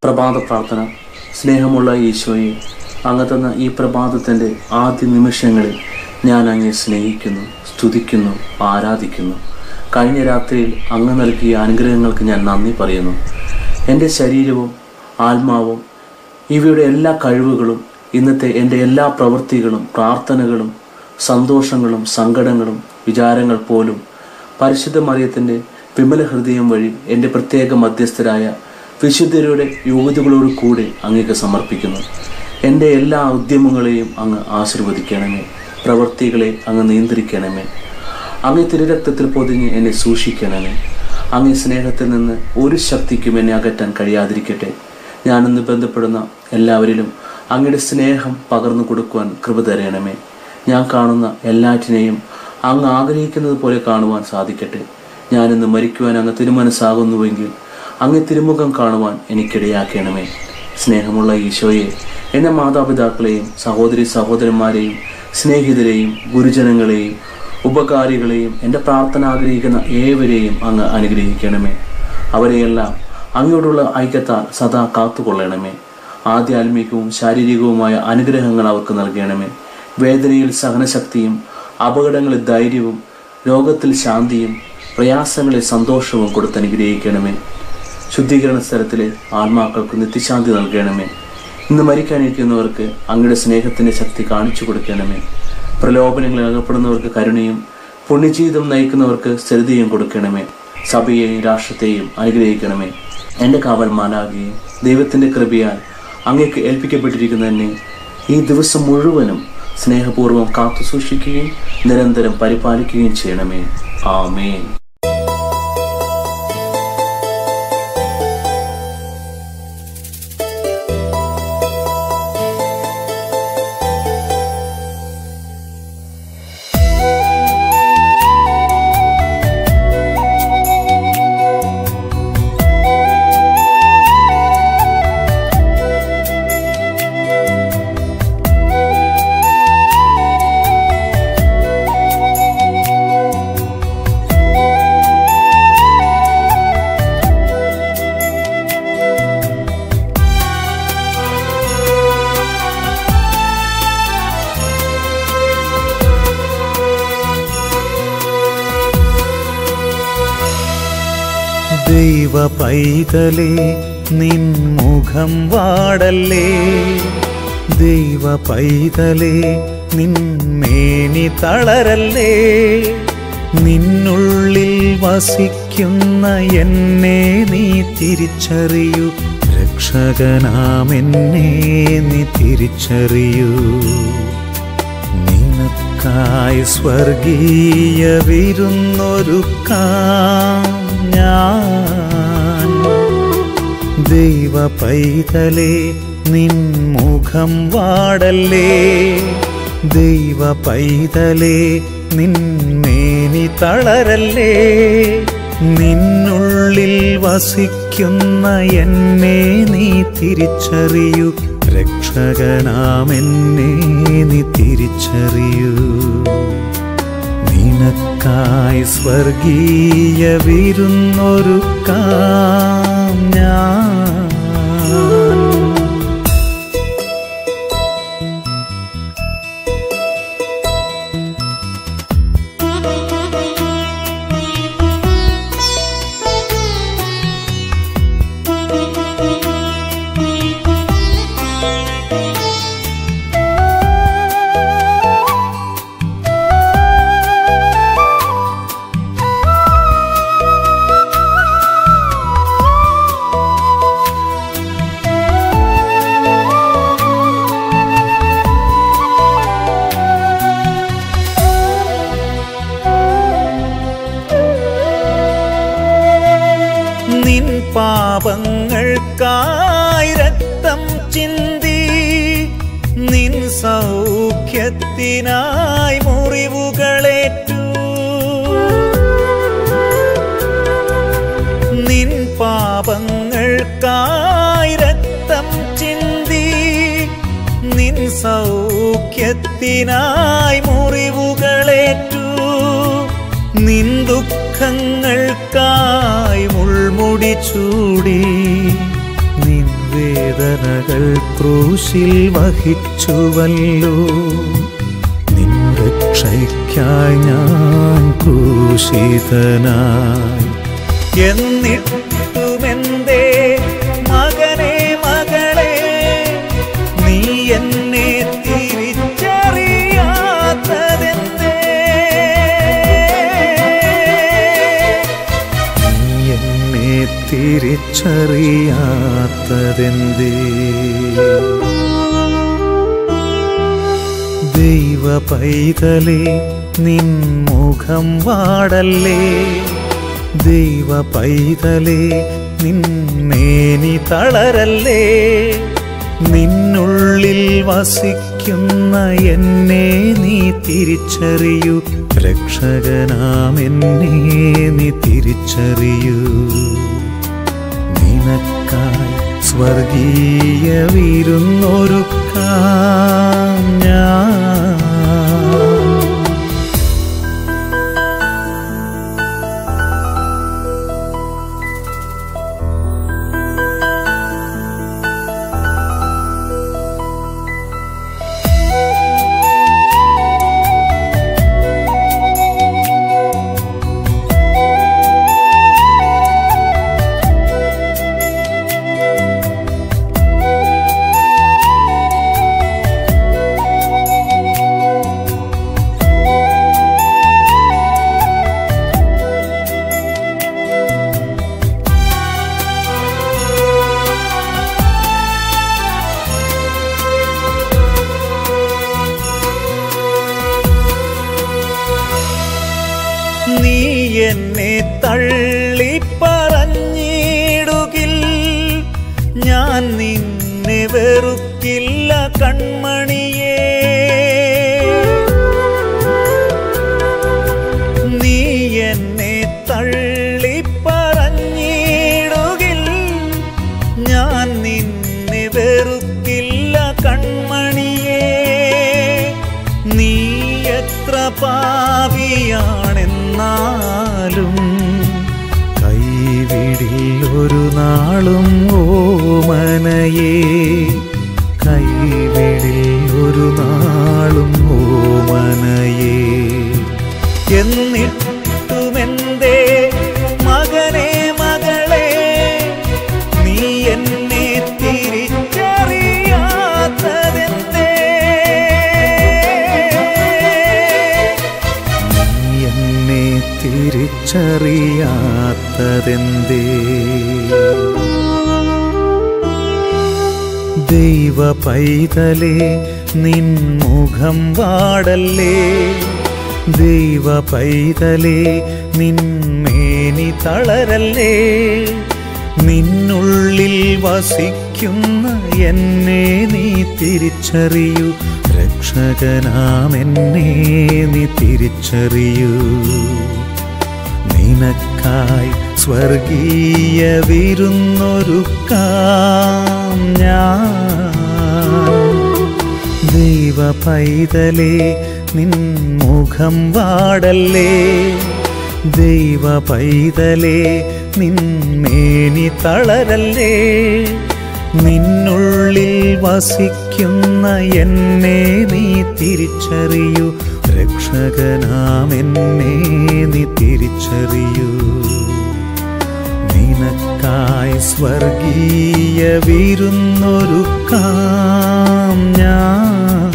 പ്രഭാത പ്രാർത്ഥന സ്നേഹമുള്ള ഈശോയെ അങ്ങ് തന്ന ഈ പ്രഭാതത്തിൻ്റെ ആദ്യ നിമിഷങ്ങളിൽ ഞാൻ അങ്ങേ സ്നേഹിക്കുന്നു സ്തുതിക്കുന്നു ആരാധിക്കുന്നു കഴിഞ്ഞ രാത്രിയിൽ അങ്ങ് നൽകിയ അനുഗ്രഹങ്ങൾക്ക് ഞാൻ നന്ദി പറയുന്നു എൻ്റെ ശരീരവും ആത്മാവും ഇവയുടെ എല്ലാ കഴിവുകളും ഇന്നത്തെ എൻ്റെ എല്ലാ പ്രവൃത്തികളും പ്രാർത്ഥനകളും സന്തോഷങ്ങളും സങ്കടങ്ങളും വിചാരങ്ങൾ പോലും പരിശുദ്ധ മറിയത്തിൻ്റെ വിമല ഹൃദയം വഴി എൻ്റെ പ്രത്യേക മധ്യസ്ഥരായ വിശുദ്ധരുടെ യോഗ്യതകളോട് കൂടെ അങ്ങേക്ക് സമർപ്പിക്കുന്നു എൻ്റെ എല്ലാ ഉദ്യമങ്ങളെയും അങ്ങ് ആശീർവദിക്കണമേ പ്രവൃത്തികളെ അങ്ങ് നിയന്ത്രിക്കണമേ അങ്ങേ തിരുരക്തത്തിൽ പൊതിഞ്ഞ് എന്നെ സൂക്ഷിക്കണമേ അങ്ങേ സ്നേഹത്തിൽ നിന്ന് ഒരു ശക്തിക്കും എന്നെ അകറ്റാൻ കഴിയാതിരിക്കട്ടെ ഞാനിന്ന് ബന്ധപ്പെടുന്ന എല്ലാവരിലും അങ്ങയുടെ സ്നേഹം പകർന്നു കൊടുക്കുവാൻ കൃപ തരണമേ ഞാൻ കാണുന്ന എല്ലാറ്റിനെയും അങ്ങ് ആഗ്രഹിക്കുന്നത് പോലെ കാണുവാൻ സാധിക്കട്ടെ ഞാനിന്ന് മരിക്കുവാൻ അങ്ങ് തിരുമനസ്സാകുന്നുവെങ്കിൽ അങ്ങ് തിരുമുഖം കാണുവാൻ എനിക്കിടയാക്കണമേ സ്നേഹമുള്ള ഈശോയെ എൻ്റെ മാതാപിതാക്കളെയും സഹോദരി സഹോദരന്മാരെയും സ്നേഹിതരെയും ഗുരുജനങ്ങളെയും ഉപകാരികളെയും എൻ്റെ പ്രാർത്ഥന ആഗ്രഹിക്കുന്ന ഏവരെയും അങ്ങ് അനുഗ്രഹിക്കണമേ അവരെയെല്ലാം അങ്ങയോടുള്ള ഐക്യത്താൽ സദാ കാത്തുകൊള്ളണമേ ആധ്യാത്മികവും ശാരീരികവുമായ അനുഗ്രഹങ്ങൾ അവർക്ക് നൽകണമേ വേദനയിൽ സഹനശക്തിയും അപകടങ്ങളിൽ ധൈര്യവും രോഗത്തിൽ ശാന്തിയും പ്രയാസങ്ങളിൽ സന്തോഷവും കൊടുത്ത് അനുഗ്രഹിക്കണമേ ശുദ്ധീകരണ സ്ഥലത്തിലെ ആത്മാക്കൾക്ക് നിത്യശാന്തി നൽകണമേ ഇന്ന് മരിക്കാനിരിക്കുന്നവർക്ക് അങ്ങയുടെ സ്നേഹത്തിന്റെ ശക്തി കാണിച്ചു കൊടുക്കണമേ പ്രലോഭനങ്ങളിൽ അകപ്പെടുന്നവർക്ക് കരുണയും പുണ്യജീവിതം നയിക്കുന്നവർക്ക് സ്ഥിരതയും കൊടുക്കണമേ സഭയെയും രാഷ്ട്രത്തെയും അനുഗ്രഹിക്കണമേ എൻ്റെ കാവൽ മാലാകുകയും ദൈവത്തിൻ്റെ കൃപയാൽ അങ്ങേക്ക് ഏൽപ്പിക്കപ്പെട്ടിരിക്കുന്ന എന്നെ ഈ ദിവസം മുഴുവനും സ്നേഹപൂർവ്വം കാത്തു സൂക്ഷിക്കുകയും നിരന്തരം പരിപാലിക്കുകയും ചെയ്യണമേ ആമേൻ ദൈവ പൈതലേ നിൻ മുഖം വാടല്ലേ ദൈവ പൈതലേ നിൻ മേനി തളരല്ലേ നിന്നുള്ളിൽ വസിക്കുന്ന എന്നെ നീ തിരിച്ചറിയൂ രക്ഷകനാമെന്നെ നീ തിരിച്ചറിയൂ നിനക്കായി സ്വർഗീയ വിരുന്നൊരുക്കാം ഞാൻ ദൈവ പൈതലേ നിൻ മുഖം വാടല്ലേ ദൈവ പൈതലേ നിൻ മേനി തളരല്ലേ നിന്നുള്ളിൽ വസിക്കുന്ന എന്നെ നീ തിരിച്ചറിയൂ രക്ഷകനാമെന്നെ നീ തിരിച്ചറിയൂ നിനക്കായി സ്വർഗീയ വിരുന്നൊരുക്കാം ഞാൻ നിൻ പാപങ്ങൾക്കായി രക്തം ചിന്തി നിൻ സൗഖ്യത്തിനായി മുറിവുകളേറ്റു നിൻ പാപങ്ങൾക്കായി രക്തം ചിന്തി നിൻ സൗഖ്യത്തിനായി മുറിവുകളേറ്റു നിൻ ദുഃഖങ്ങൾക്കായി മുൾമുടി ചൂടി നിൻ വേദനകൾ ക്രൂശിൽ വഹിച്ചുവല്ലോ നിൻ രക്ഷയ്ക്കായി ഞാൻ ക്രൂശിതനായി എന്നിട്ടുമെന്തേ മകനെ മകളെ നീ എന്നെ തിരിച്ചറിയാത്തതെന്തേ നീ എന്നെ തിരിച്ചറിയാത്തതെന്തേ ദൈവ പൈതലേ നിൻ മുഖം വാടല്ലേ ദൈവ പൈതലേ നിന്നേനി തളരല്ലേ നിന്നുള്ളിൽ വസിക്കുന്ന എന്നെ നീ തിരിച്ചറിയൂ രക്ഷകനാം എന്നെ നീ തിരിച്ചറിയൂ നിനക്കായി സ്വർഗീയ വിരുന്നൊരുക്കാം ഞാൻ നീ എന്നെ തള്ളി പറഞ്ഞിടുകിൽ ഞാൻ നിന്നെ വെറുക്കില്ല കൺമണിയേ നീ എന്നെ തള്ളി പറഞ്ഞിടുകിൽ ഞാൻ നിന്നെ വെറുക്കില്ല കൺമണിയേ നീ എത്ര പാപിയാണെന്നാലും കൈവിടിൽ ഒരു നാളും ഓമനയേ കൈവിടിൽ ഒരു നാളും ഓമനയേ എന്നിട്ടുമെന്തേ മകനെ മകളെ നീ എന്നെ തിരിച്ചറിയാത്തതെന്തേ നീ എന്നെ തിരിച്ചറിയാത്തതെന്തേ ദൈവ പൈതലേ നിൻ മുഖം വാടല്ലേ ദൈവ പൈതലേ നിന്മേനി തളരല്ലേ നിന്നുള്ളിൽ വസിക്കുന്ന എന്നെ നീ തിരിച്ചറിയൂ രക്ഷകനാം എന്നെ നീ തിരിച്ചറിയൂ നിനക്കായി സ്വർഗീയ വിരുന്നൊരുക്കാം ഞാൻ ദൈവ പൈതലേ നിൻ മുഖം വാടല്ലേ ദൈവ പൈതലേ നിന്മേനി തളരല്ലേ നിന്നുള്ളിൽ വസിക്കുന്ന എന്നെ നീ തിരിച്ചറിയൂ രക്ഷകനാം എന്നെ നീ തിരിച്ചറിയൂ നിനക്കായി സ്വർഗീയ വിരുന്നൊരുക്കാം ഞാൻ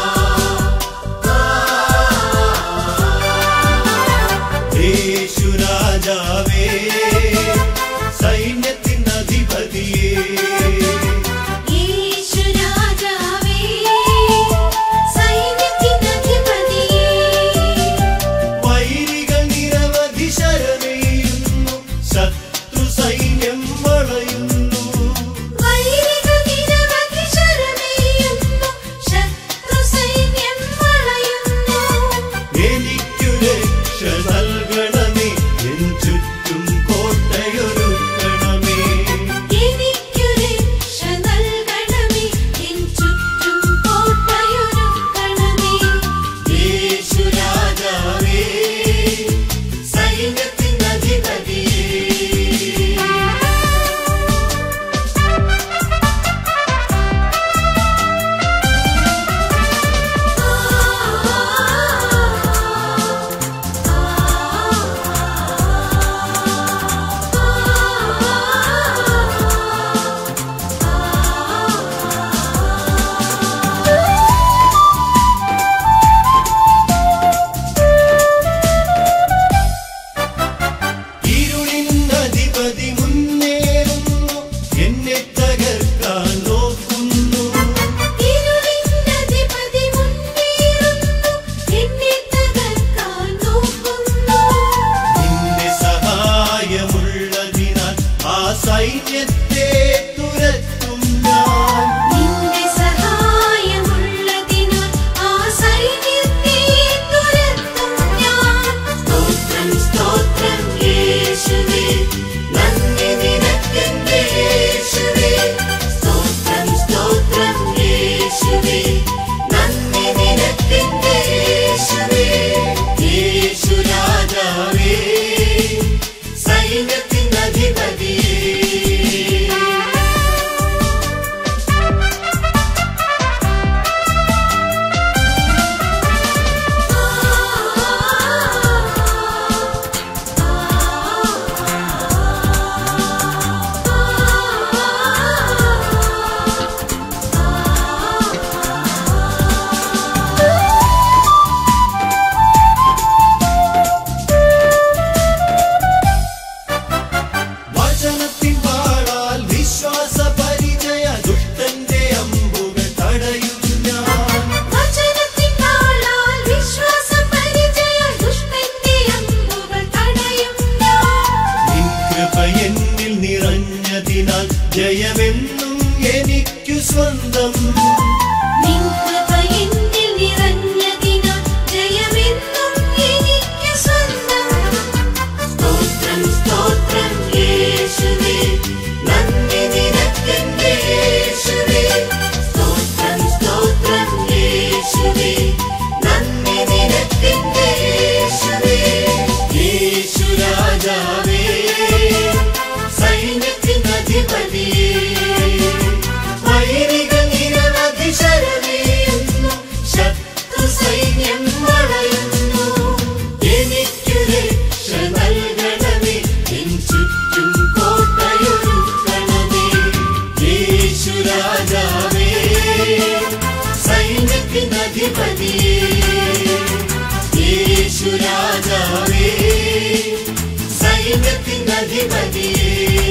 യേശുനാ അധിപതിയേ യേശു രാജാവേ സൈന്യത്തിൻ അധിപതിയേ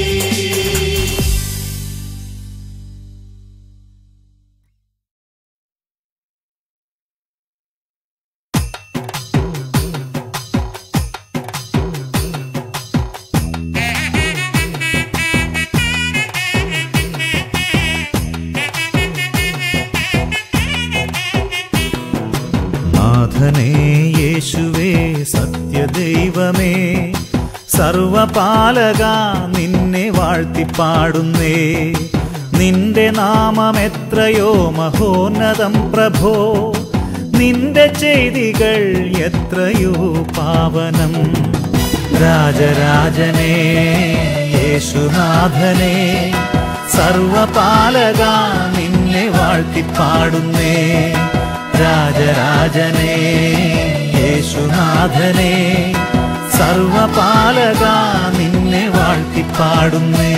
നാഥനേ യേശുവേ സത്യദൈവമേ സർവപാലക നിന്നെ വാഴ്ത്തിപ്പാടുന്നേ നിന്റെ നാമം എത്രയോ മഹോന്നതം പ്രഭോ നിന്റെ ചെയ്തികൾ എത്രയോ പാവനം രാജരാജനേ യേശുനാഥനേ സർവപാലക നിന്നെ വാഴ്ത്തിപ്പാടുന്നേ രാജരാജനേ യേശുനാഥനേ സർവപാലക നിന്നെ വാഴ്ത്തിപ്പാടുന്നേ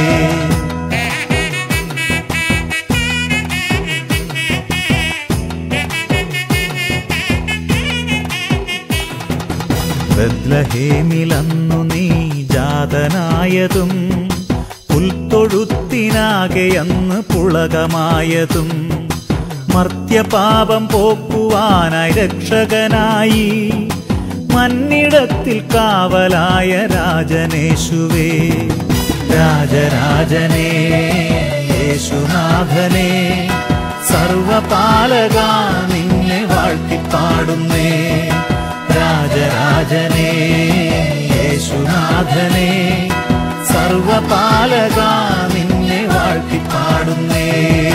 ബദ്ലഹേമിലന്നു നീ ജാതനായതും പുൽത്തൊഴുത്തിനാകെ അന്ന് പുളകമായതും മർത്യപാപം പോക്കുവാനായി രക്ഷകനായി മന്നിടത്തിൽ കാവലായ രാജനേശുവേ രാജരാജനേ യേശുനാഥനേ സർവപാലക നിന്നെ വാഴ്ത്തിപ്പാടുന്നേ രാജരാജനേ യേശുനാഥനേ സർവപാലക നിന്നെ വാഴ്ത്തിപ്പാടുന്നേ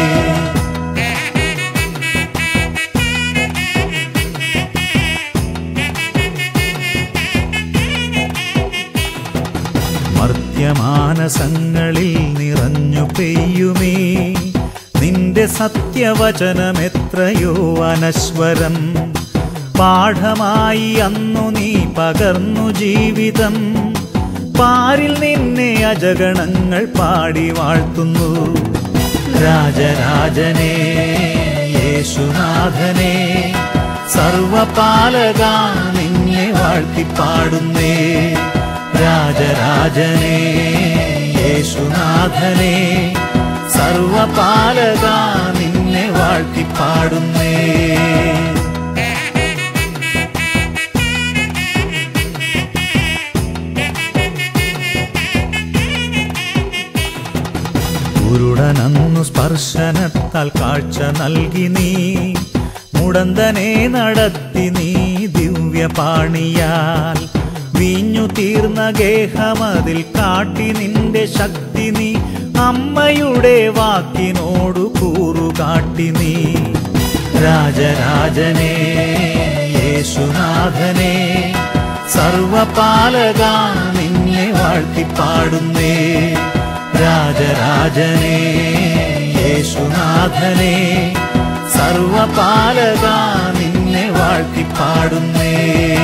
മർത്യമാനസങ്ങളിൽ നിറഞ്ഞു പെയ്യുമേ നിന്റെ സത്യവചനം എത്രയോ അനശ്വരം പാഠമായി അന്നു നീ പകർന്നു ജീവിതം പാരിൽ നിന്നെ അജഗണങ്ങൾ പാടി വാഴ്ത്തുന്നു രാജരാജനേ യേശുനാഥനേ സർവപാലക നിന്നെ വാഴ്ത്തിപ്പാടുന്നേ രാജരാജനേ യേശുനാഥനേ സർവപാലക നിന്നെ വാഴ്ത്തിപ്പാടുന്നേ കുരുടനന്നു സ്പർശനത്താൽ കാഴ്ച നൽകി നീ മുടന്തനെ നടത്തി നീ ദിവ്യപാണിയാൽ വീഞ്ഞു തീർന്ന ഗേഹമതിൽ കാട്ടി നിന്റെ ശക്തി നീ അമ്മയുടെ വാക്കിനോടു കൂറുകാട്ടി നീ രാജരാജനേ യേശുനാഥനേ സർവപാലക നിന്നെ വാഴ്ത്തിപ്പാടുന്നേ രാജരാജനേ യേശുനാഥനേ സർവപാലക നിന്നെ വാഴ്ത്തിപ്പാടുന്നേ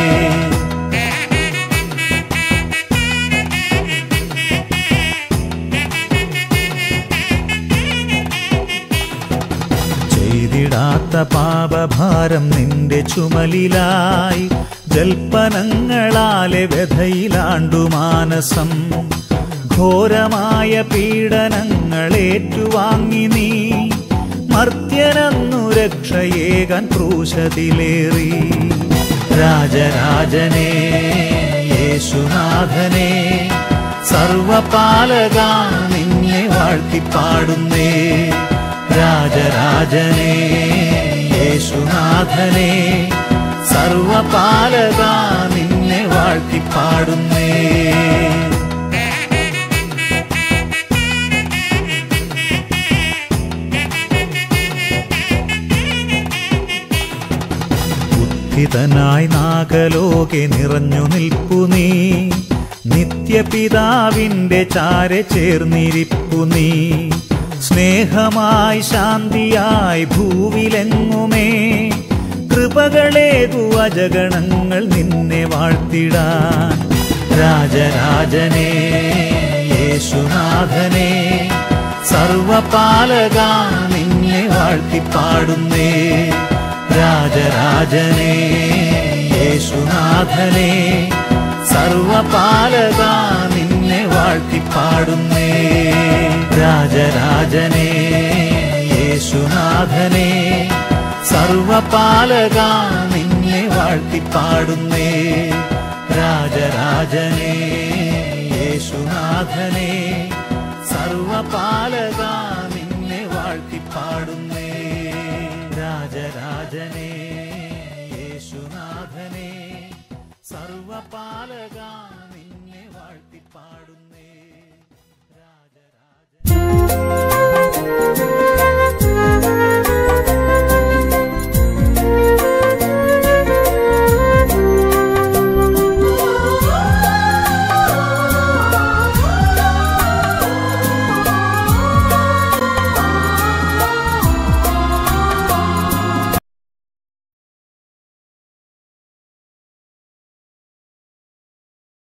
ചെയ്തിടാത്ത പാപഭാരം നിന്റെ ചുമലിലായി ജൽപ്പനങ്ങളാലെ വ്യഥയിലാണ്ടു മാനസം ഘോരമായ പീഡനങ്ങൾ ഏറ്റുവാങ്ങി നീ മർത്യനന്നു രക്ഷയേകാൻ ക്രൂശതിലേറി രാജരാജനേ യേശുനാഥനേ സർവപാലക നിന്നെ വാഴ്ത്തിപ്പാടുന്നേ രാജരാജനേ യേശുനാഥനേ സർവപാലക നിന്നെ വാഴ്ത്തിപ്പാടുന്നേ ബുദ്ധിതനായി നാഗലോകെ നിറഞ്ഞു നിൽപ്പു നീ നിത്യപിതാവിന്റെ ചാരെ ചേർന്നിരിപ്പു നീ സ്നേഹമായി ശാന്തിയായി ഭൂവിലെങ്ങുമേ കൃപകളേകു അജഗണങ്ങൾ നിന്നെ വാഴ്ത്തിടാൻ രാജരാജനേ യേശുനാഥനേ സർവപാലക നിന്നെ വാഴ്ത്തിപ്പാടുന്നേ രാജരാജനേ യേശുനാഥനേ സർവപാലക നിന്നെ വാഴ്ത്തിപ്പാടുന്നേ രാജരാജനേ യേശുനാഥനേ സർവപാലക നിന്നെ വാഴ്ത്തിപ്പാടുന്നേ രാജരാജനേ യേശുനാഥനേ സർവപാലക നിന്നെ വാഴ്ത്തിപ്പാടുന്നേ രാജരാജനേ യേശുനാഥനേ സർവപാലക നിന്നെ വാഴ്ത്തിപ്പാടുന്നേ